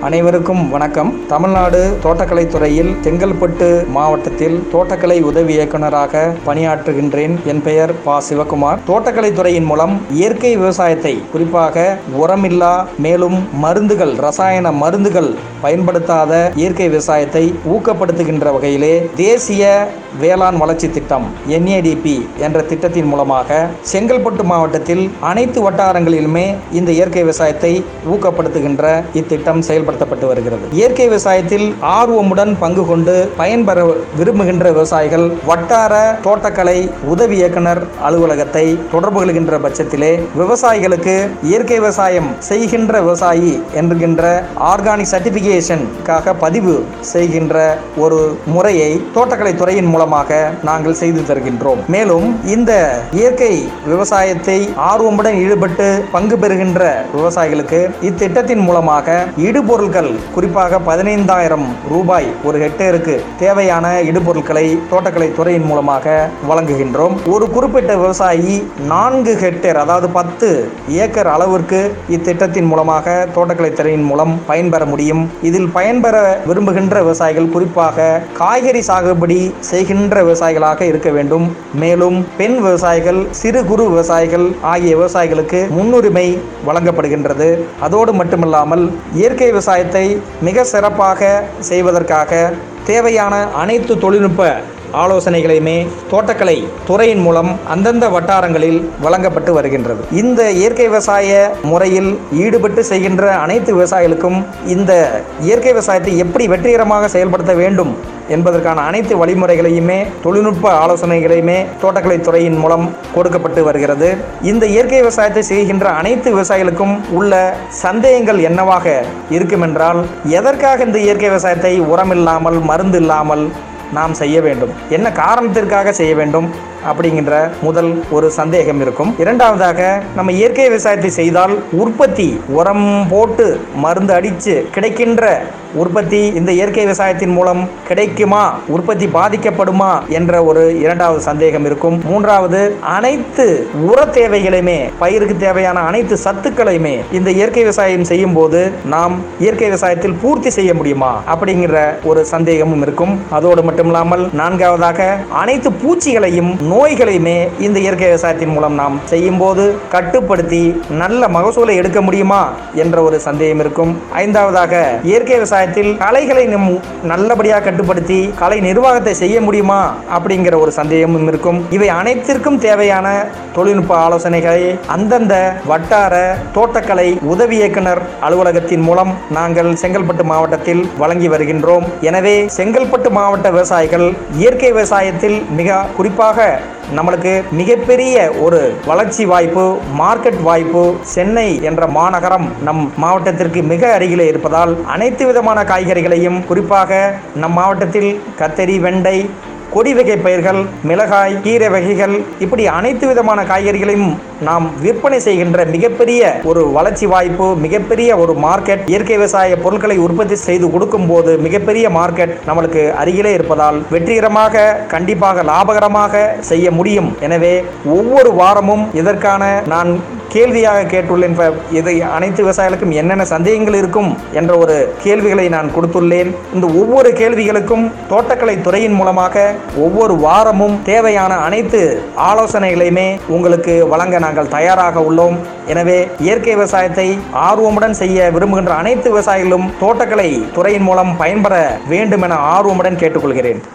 அனைவருக்கும் வணக்கம் தமிழ்நாடு தோட்டக்கலை துறையில் செங்கல்பட்டு மாவட்டத்தில் தோட்டக்கலை உதவி இயக்குநராக பணியாற்றுகின்றேன் என் பெயர் பா சிவகுமார் தோட்டக்கலை துறையின் மூலம் இயற்கை விவசாயத்தை குறிப்பாக உரமில்லா மேலும் மருந்துகள் ரசாயன மருந்துகள் பயன்படுத்தாத இயற்கை விவசாயத்தை ஊக்கப்படுத்துகின்ற வகையிலே தேசிய வேளாண் வளர்ச்சி திட்டம் என்ஏடிபி என்ற திட்டத்தின் மூலமாக செங்கல்பட்டு மாவட்டத்தில் அனைத்து வட்டாரங்களிலுமே இந்த இயற்கை விவசாயத்தை ஊக்கப்படுத்துகின்ற இத்திட்டம் செயல்படுத்தப்பட்டு வருகிறது இயற்கை விவசாயத்தில் ஆர்வமுடன் பங்கு கொண்டு பயன்பெற விரும்புகின்ற விவசாயிகள் வட்டார தோட்டக்கலை உதவி இயக்குனர் அலுவலகத்தை தொடர்பு கொள்கின்ற பட்சத்திலே விவசாயிகளுக்கு இயற்கை விவசாயம் செய்கின்ற விவசாயி என்கின்ற ஆர்கானிக் சர்டிபிகேஷனுக்காக பதிவு செய்கின்ற ஒரு முறையை தோட்டக்கலை துறையின் மூலமாக நாங்கள் செய்து தருகின்றோம் மேலும் இந்த இயற்கை விவசாயத்தை ஆர்வமுடன் ஈடுபட்டு பங்கு பெறுகின்ற விவசாயிகளுக்கு இத்திட்டத்தின் மூலமாக இடுபொருட்கள் குறிப்பாக பதினைந்தாயிரம் ரூபாய் ஒரு ஹெக்டேருக்கு தேவையான இடுபொருட்களை தோட்டக்கலை துறையின் மூலமாக வழங்குகின்றோம் ஒரு குறிப்பிட்ட விவசாயி நான்கு ஹெக்டேர் அதாவது பத்து ஏக்கர் அளவிற்கு இத்திட்டத்தின் மூலமாக தோட்டக்கலை துறையின் மூலம் பயன்பெற முடியும் இதில் பயன்பெற விரும்புகின்ற விவசாயிகள் குறிப்பாக காய்கறி சாகுபடி செய்கின்ற விவசாயிகளாக இருக்க வேண்டும் மேலும் பெண் விவசாயிகள் சிறு குறு விவசாயிகள் ஆகிய விவசாயிகளுக்கு முன்னுரிமை வழங்கப்படுகின்றது அதோடு மட்டுமில்லாமல் இயற்கை விவசாயத்தை மிக சிறப்பாக செய்வதற்காக தேவையான அனைத்து தொழில்நுட்ப ஆலோசனைகளையுமே தோட்டக்கலை துறையின் மூலம் அந்தந்த வட்டாரங்களில் வழங்கப்பட்டு வருகின்றது இந்த இயற்கை விவசாய முறையில் ஈடுபட்டு செய்கின்ற அனைத்து விவசாயிகளுக்கும் இந்த இயற்கை விவசாயத்தை எப்படி வெற்றிகரமாக செயல்படுத்த வேண்டும் என்பதற்கான அனைத்து வழிமுறைகளையுமே தொழில்நுட்ப ஆலோசனைகளையுமே தோட்டக்கலை துறையின் மூலம் கொடுக்கப்பட்டு வருகிறது இந்த இயற்கை விவசாயத்தை செய்கின்ற அனைத்து விவசாயிகளுக்கும் உள்ள சந்தேகங்கள் என்னவாக இருக்கும் என்றால் எதற்காக இந்த இயற்கை விவசாயத்தை உரமில்லாமல் மருந்து இல்லாமல் நாம் செய்ய வேண்டும் என்ன காரணத்திற்காக செய்ய வேண்டும் அப்படிங்கிற முதல் ஒரு சந்தேகம் இருக்கும் இரண்டாவதாக நம்ம இயற்கை விவசாயத்தை செய்தால் உற்பத்தி உரம் போட்டு மருந்து அடித்து கிடைக்கின்ற உற்பத்தி இந்த இயற்கை விவசாயத்தின் மூலம் கிடைக்குமா உற்பத்தி பாதிக்கப்படுமா என்ற ஒரு இரண்டாவது சந்தேகம் இருக்கும் மூன்றாவது அனைத்து உர தேவைகளையுமே பயிருக்கு தேவையான அனைத்து சத்துக்களையுமே இந்த இயற்கை விவசாயம் செய்யும் போது நாம் இயற்கை விவசாயத்தில் பூர்த்தி செய்ய முடியுமா அப்படிங்கிற ஒரு சந்தேகமும் இருக்கும் அதோடு மட்டுமில்லாமல் நான்காவதாக அனைத்து பூச்சிகளையும் நோய்களையுமே இந்த இயற்கை விவசாயத்தின் மூலம் நாம் செய்யும் போது கட்டுப்படுத்தி நல்ல மகசூலை எடுக்க முடியுமா என்ற ஒரு சந்தேகம் இருக்கும் ஐந்தாவதாக இயற்கை விவசாயத்தில் களைகளை நம் நல்லபடியாக கட்டுப்படுத்தி கலை நிர்வாகத்தை செய்ய முடியுமா அப்படிங்கிற ஒரு சந்தேகமும் இருக்கும் இவை அனைத்திற்கும் தேவையான தொழில்நுட்ப ஆலோசனைகளை அந்தந்த வட்டார தோட்டக்கலை உதவி இயக்குனர் அலுவலகத்தின் மூலம் நாங்கள் செங்கல்பட்டு மாவட்டத்தில் வழங்கி வருகின்றோம் எனவே செங்கல்பட்டு மாவட்ட விவசாயிகள் இயற்கை விவசாயத்தில் மிக குறிப்பாக நம்மளுக்கு மிகப்பெரிய ஒரு வளர்ச்சி வாய்ப்பு மார்க்கெட் வாய்ப்பு சென்னை என்ற மாநகரம் நம் மாவட்டத்திற்கு மிக அருகிலே இருப்பதால் அனைத்து விதமான காய்கறிகளையும் குறிப்பாக நம் மாவட்டத்தில் கத்தரி வெண்டை கொடி வகை பயிர்கள் மிளகாய் கீரை வகைகள் இப்படி அனைத்து விதமான காய்கறிகளையும் நாம் விற்பனை செய்கின்ற மிகப்பெரிய ஒரு வளர்ச்சி வாய்ப்பு மிகப்பெரிய ஒரு மார்க்கெட் இயற்கை விவசாய பொருட்களை உற்பத்தி செய்து கொடுக்கும் போது மிகப்பெரிய மார்க்கெட் நம்மளுக்கு அருகிலே இருப்பதால் வெற்றிகரமாக கண்டிப்பாக லாபகரமாக செய்ய முடியும் எனவே ஒவ்வொரு வாரமும் இதற்கான நான் கேள்வியாக கேட்டுள்ளேன் இப்ப இதை அனைத்து விவசாயிகளுக்கும் என்னென்ன சந்தேகங்கள் இருக்கும் என்ற ஒரு கேள்விகளை நான் கொடுத்துள்ளேன் இந்த ஒவ்வொரு கேள்விகளுக்கும் தோட்டக்கலை துறையின் மூலமாக ஒவ்வொரு வாரமும் தேவையான அனைத்து ஆலோசனைகளையுமே உங்களுக்கு வழங்க நாங்கள் தயாராக உள்ளோம் எனவே இயற்கை விவசாயத்தை ஆர்வமுடன் செய்ய விரும்புகின்ற அனைத்து விவசாயிகளும் தோட்டக்கலை துறையின் மூலம் பயன்பெற வேண்டும் என ஆர்வமுடன் கேட்டுக்கொள்கிறேன்